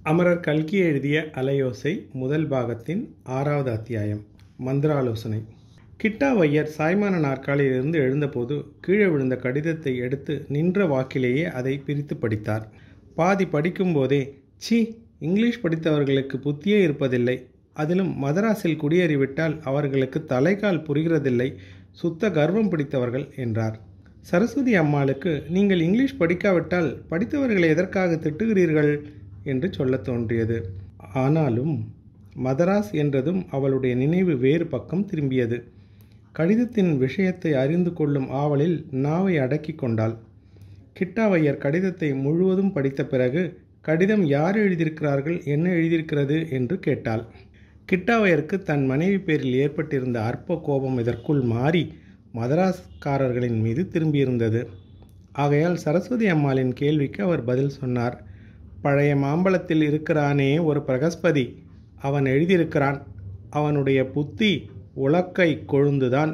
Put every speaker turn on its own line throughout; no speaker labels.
அமரர் கல்கி எழுதிய அலையோசை முதல் பாகத்தின் ஆறாவது அத்தியாயம் மந்திராலோசனை கிட்டாவையர் சாய்மான நாற்காலியிலிருந்து எழுந்தபோது கீழே விழுந்த கடிதத்தை எடுத்து நின்ற வாக்கிலேயே அதை பிரித்து படித்தார் பாதி படிக்கும்போதே சி இங்கிலீஷ் படித்தவர்களுக்கு புத்தியே இருப்பதில்லை அதிலும் மதராஸில் குடியேறிவிட்டால் அவர்களுக்கு தலைகால் புரிகிறதில்லை சுத்த கர்வம் பிடித்தவர்கள் என்றார் சரஸ்வதி அம்மாளுக்கு நீங்கள் இங்கிலீஷ் படிக்காவிட்டால் படித்தவர்களை எதற்காக திட்டுகிறீர்கள் என்று சொல்லத் தோன்றியது ஆனாலும் மதராஸ் என்றதும் அவளுடைய நினைவு வேறு பக்கம் திரும்பியது கடிதத்தின் விஷயத்தை அறிந்து கொள்ளும் ஆவலில் நாவை அடக்கி கொண்டாள் கிட்டாவையர் கடிதத்தை முழுவதும் படித்த பிறகு கடிதம் யார் எழுதியிருக்கிறார்கள் என்ன எழுதியிருக்கிறது என்று கேட்டாள் கிட்டாவையருக்கு தன் மனைவி பேரில் ஏற்பட்டிருந்த அற்ப கோபம் இதற்குள் மாறி மதராஸ்காரர்களின் மீது திரும்பியிருந்தது ஆகையால் சரஸ்வதி அம்மாளின் கேள்விக்கு அவர் பதில் சொன்னார் பழைய மாம்பழத்தில் இருக்கிறானே ஒரு பிரகஸ்பதி அவன் எழுதியிருக்கிறான் அவனுடைய புத்தி உலக்கை கொழுந்துதான்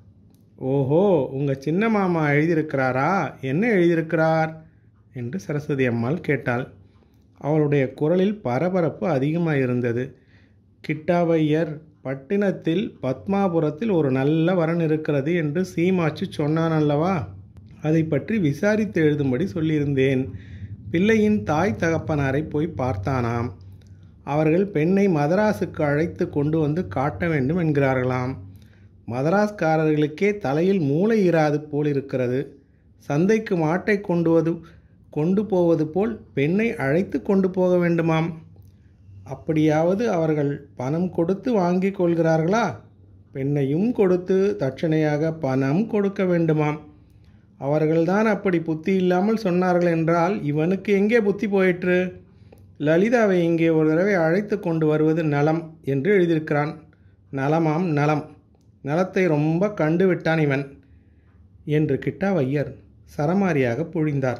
ஓஹோ உங்கள் சின்ன மாமா எழுதியிருக்கிறாரா என்ன எழுதியிருக்கிறார் என்று சரஸ்வதி அம்மாள் கேட்டாள் அவளுடைய குரலில் பரபரப்பு அதிகமாக இருந்தது கிட்டாவையர் பட்டினத்தில் பத்மாபுரத்தில் ஒரு நல்ல வரன் இருக்கிறது என்று சீமாச்சு சொன்னான் அல்லவா அதை பற்றி விசாரித்து எழுதும்படி சொல்லியிருந்தேன் பிள்ளையின் தாய் தகப்பனாரை போய் பார்த்தானாம் அவர்கள் பெண்ணை மதராஸுக்கு அழைத்து கொண்டு வந்து காட்ட வேண்டும் என்கிறார்களாம் மதராஸ்காரர்களுக்கே தலையில் மூளை இராது போல் இருக்கிறது சந்தைக்கு மாட்டை கொண்டுவது கொண்டு போவது போல் பெண்ணை அழைத்து கொண்டு போக வேண்டுமாம் அப்படியாவது அவர்கள் பணம் கொடுத்து வாங்கி கொள்கிறார்களா பெண்ணையும் கொடுத்து தட்சணையாக பணம் கொடுக்க வேண்டுமாம் அவர்கள்தான் அப்படி புத்தி இல்லாமல் சொன்னார்கள் என்றால் இவனுக்கு எங்கே புத்தி போயிற்று லலிதாவை இங்கே ஒரு தடவை அழைத்து கொண்டு வருவது நலம் என்று எழுதியிருக்கிறான் நலமாம் நலம் நலத்தை ரொம்ப கண்டு விட்டான் இவன் என்று கிட்டாவையர் சரமாரியாக பொழிந்தார்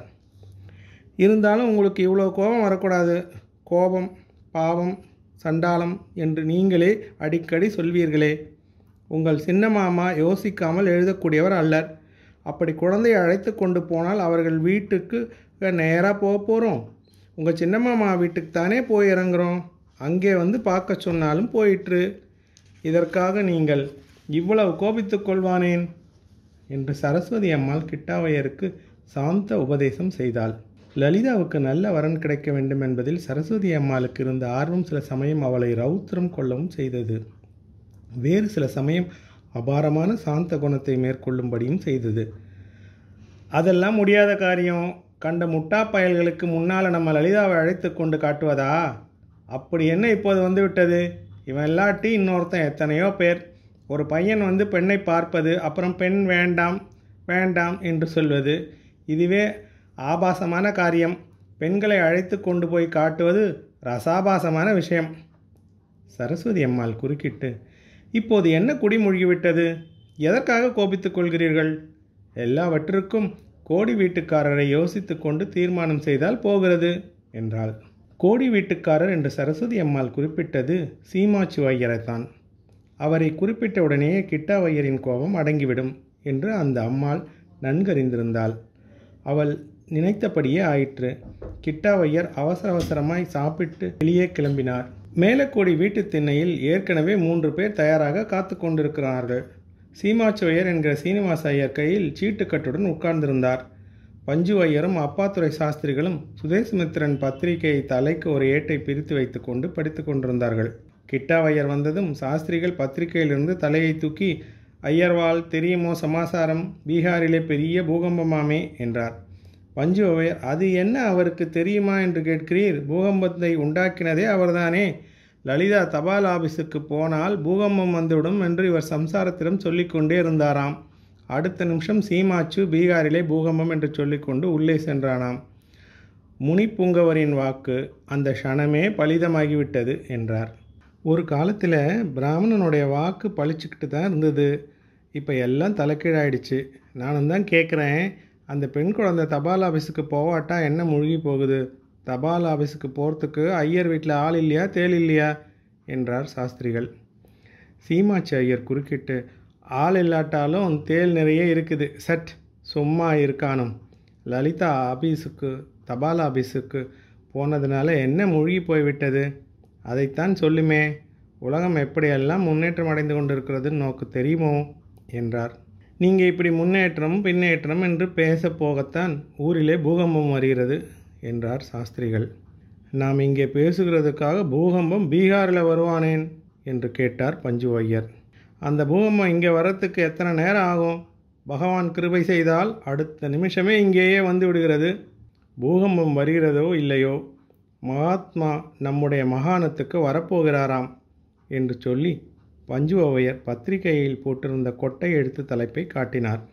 இருந்தாலும் உங்களுக்கு இவ்வளோ கோபம் வரக்கூடாது கோபம் பாவம் சண்டாளம் என்று நீங்களே அடிக்கடி சொல்வீர்களே உங்கள் சின்ன மாமா யோசிக்காமல் எழுதக்கூடியவர் அல்லர் அப்படி குழந்தையை அழைத்து கொண்டு போனால் அவர்கள் வீட்டுக்கு நேராக போக போகிறோம் உங்கள் சின்ன மாமா வீட்டுக்கு தானே போய் இறங்குறோம் அங்கே வந்து பார்க்க சொன்னாலும் போயிற்று இதற்காக நீங்கள் இவ்வளவு கோபித்துக் கொள்வானேன் என்று சரஸ்வதி அம்மாள் கிட்டாவையருக்கு சாந்த உபதேசம் செய்தாள் லலிதாவுக்கு நல்ல வரன் கிடைக்க வேண்டும் என்பதில் சரஸ்வதி அம்மாளுக்கு இருந்த ஆர்வம் சில சமயம் அவளை ரௌத்திரம் கொள்ளவும் செய்தது வேறு சில சமயம் அபாரமான சாந்த குணத்தை மேற்கொள்ளும்படியும் செய்தது அதெல்லாம் முடியாத காரியம் கண்ட முட்டா பயல்களுக்கு முன்னால் நம்ம லலிதாவை அழைத்து கொண்டு காட்டுவதா அப்படி என்ன இப்போது வந்து விட்டது இவன் இல்லாட்டி இன்னொருத்தன் எத்தனையோ பேர் ஒரு பையன் வந்து பெண்ணை பார்ப்பது அப்புறம் பெண் வேண்டாம் வேண்டாம் என்று சொல்வது இதுவே ஆபாசமான காரியம் பெண்களை அழைத்து கொண்டு போய் காட்டுவது ரசாபாசமான விஷயம் சரஸ்வதி அம்மாள் குறுக்கிட்டு இப்போது என்ன குடிமொழிவிட்டது எதற்காக கோபித்துக் கொள்கிறீர்கள் எல்லாவற்றிற்கும் கோடி வீட்டுக்காரரை யோசித்து கொண்டு தீர்மானம் செய்தால் போகிறது என்றாள் கோடி வீட்டுக்காரர் என்று சரஸ்வதி அம்மாள் குறிப்பிட்டது சீமாச்சு வையரைத்தான் அவரை குறிப்பிட்ட உடனேயே கிட்டாவையரின் கோபம் அடங்கிவிடும் என்று அந்த அம்மாள் நன்கறிந்திருந்தாள் அவள் நினைத்தபடியே ஆயிற்று கிட்டாவையர் அவசர அவசரமாய் சாப்பிட்டு வெளியே கிளம்பினார் மேலக்கோடி வீட்டு திண்ணையில் ஏற்கனவே மூன்று பேர் தயாராக காத்து கொண்டிருக்கிறார்கள் சீமாச்சுவையர் என்கிற சீனிவாச ஐயர் கையில் சீட்டுக்கட்டுடன் உட்கார்ந்திருந்தார் பஞ்சு ஐயரும் அப்பாத்துறை சாஸ்திரிகளும் சுதேசமித்திரன் பத்திரிகையை தலைக்கு ஒரு ஏட்டை பிரித்து வைத்துக்கொண்டு படித்து கொண்டிருந்தார்கள் கிட்டாவையர் வந்ததும் சாஸ்திரிகள் பத்திரிகையிலிருந்து தலையை தூக்கி ஐயர்வாள் தெரியுமோ சமாசாரம் பீகாரிலே பெரிய பூகம்பமாமே என்றார் பஞ்சு அவையர் அது என்ன அவருக்கு தெரியுமா என்று கேட்கிறீர் பூகம்பத்தை உண்டாக்கினதே அவர்தானே லலிதா தபால் ஆபீஸுக்கு போனால் பூகம்பம் வந்துவிடும் என்று இவர் சம்சாரத்திடம் சொல்லிக்கொண்டே இருந்தாராம் அடுத்த நிமிஷம் சீமாச்சு பீகாரிலே பூகம்பம் என்று சொல்லிக்கொண்டு உள்ளே சென்றானாம் முனிப்புங்கவரின் வாக்கு அந்த க்ஷணமே பலிதமாகிவிட்டது என்றார் ஒரு காலத்தில் பிராமணனுடைய வாக்கு பழிச்சுக்கிட்டு தான் இருந்தது இப்போ எல்லாம் தலைக்கீழாயிடுச்சு நானும் தான் கேட்குறேன் அந்த பெண் குழந்தை தபால் ஆஃபீஸுக்கு போவாட்டா என்ன முழுகி போகுது தபால் ஆஃபீஸுக்கு போகிறதுக்கு ஐயர் வீட்டில் ஆள் இல்லையா தேல் இல்லையா என்றார் சாஸ்திரிகள் சீமாச்சி ஐயர் குறுக்கிட்டு ஆள் இல்லாட்டாலும் தேல் நிறைய இருக்குது சட் சும்மா இருக்கானும் லலிதா ஆபீஸுக்கு தபால் ஆபீஸுக்கு போனதுனால என்ன மூழ்கி போய்விட்டது அதைத்தான் சொல்லுமே உலகம் எப்படியெல்லாம் முன்னேற்றம் அடைந்து கொண்டிருக்கிறதுன்னு நோக்கு தெரியுமோ என்றார் நீங்கள் இப்படி முன்னேற்றம் பின்னேற்றம் என்று பேச போகத்தான் ஊரிலே பூகம்பம் வருகிறது என்றார் சாஸ்திரிகள் நாம் இங்கே பேசுகிறதுக்காக பூகம்பம் பீகாரில் வருவானேன் என்று கேட்டார் பஞ்சு ஐயர் அந்த பூகம்பம் இங்கே வரத்துக்கு எத்தனை நேரம் ஆகும் பகவான் கிருபை செய்தால் அடுத்த நிமிஷமே இங்கேயே வந்து விடுகிறது பூகம்பம் வருகிறதோ இல்லையோ மகாத்மா நம்முடைய மகாணத்துக்கு வரப்போகிறாராம் என்று சொல்லி பஞ்சு ஔவையர் பத்திரிகையில் போட்டிருந்த கொட்டை எழுத்து தலைப்பை காட்டினார்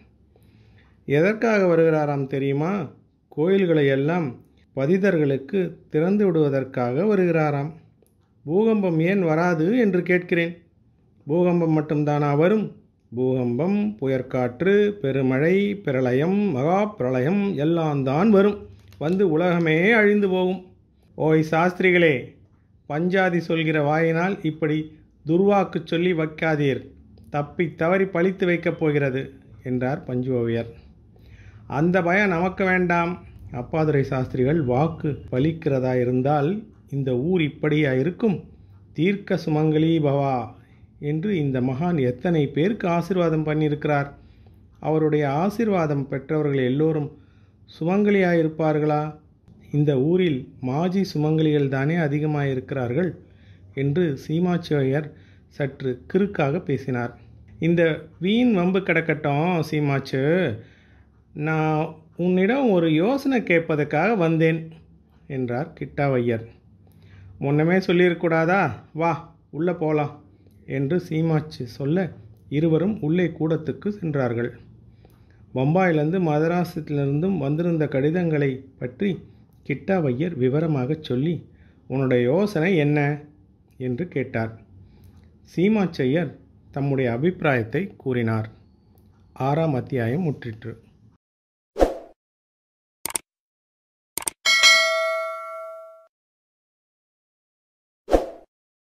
எதற்காக வருகிறாராம் தெரியுமா கோயில்களை எல்லாம் பதிதர்களுக்கு திறந்து விடுவதற்காக வருகிறாராம் பூகம்பம் ஏன் வராது என்று கேட்கிறேன் பூகம்பம் மட்டும்தானா வரும் பூகம்பம் புயற்காற்று பெருமழை பிரளயம் மகா பிரளயம் எல்லாம் தான் வரும் வந்து உலகமே அழிந்து போகும் ஓய் சாஸ்திரிகளே பஞ்சாதி சொல்கிற வாயினால் இப்படி துர்வாக்கு சொல்லி வைக்காதீர் தப்பி தவறி பழித்து வைக்கப் போகிறது என்றார் பஞ்சு ஓவியர் அந்த பயம் நமக்கு வேண்டாம் அப்பாதுரை சாஸ்திரிகள் வாக்கு பலிக்கிறதா இருந்தால் இந்த ஊர் இப்படியா இருக்கும் தீர்க்க சுமங்கலி பவா என்று இந்த மகான் எத்தனை பேருக்கு ஆசிர்வாதம் பண்ணியிருக்கிறார் அவருடைய ஆசிர்வாதம் பெற்றவர்கள் எல்லோரும் சுமங்கலியாயிருப்பார்களா இந்த ஊரில் மாஜி சுமங்கலிகள் தானே அதிகமாக இருக்கிறார்கள் என்று சீமாச்சியர் சற்று கிறுக்காக பேசினார் இந்த வீண் வம்பு கிடக்கட்டும் சீமாச்சு நான் உன்னிடம் ஒரு யோசனை கேட்பதற்காக வந்தேன் என்றார் கிட்டாவையர் முன்னமே சொல்லியிருக்கூடாதா வா உள்ளே போகலாம் என்று சீமாச்சு சொல்ல இருவரும் உள்ளே கூடத்துக்கு சென்றார்கள் பம்பாயிலிருந்து மதராசத்திலிருந்தும் வந்திருந்த கடிதங்களை பற்றி கிட்டாவையர் விவரமாகச் சொல்லி உன்னுடைய யோசனை என்ன என்று கேட்டார் சீமாச்சையர் தம்முடைய அபிப்பிராயத்தை கூறினார் ஆறாம் அத்தியாயம் முற்றிற்று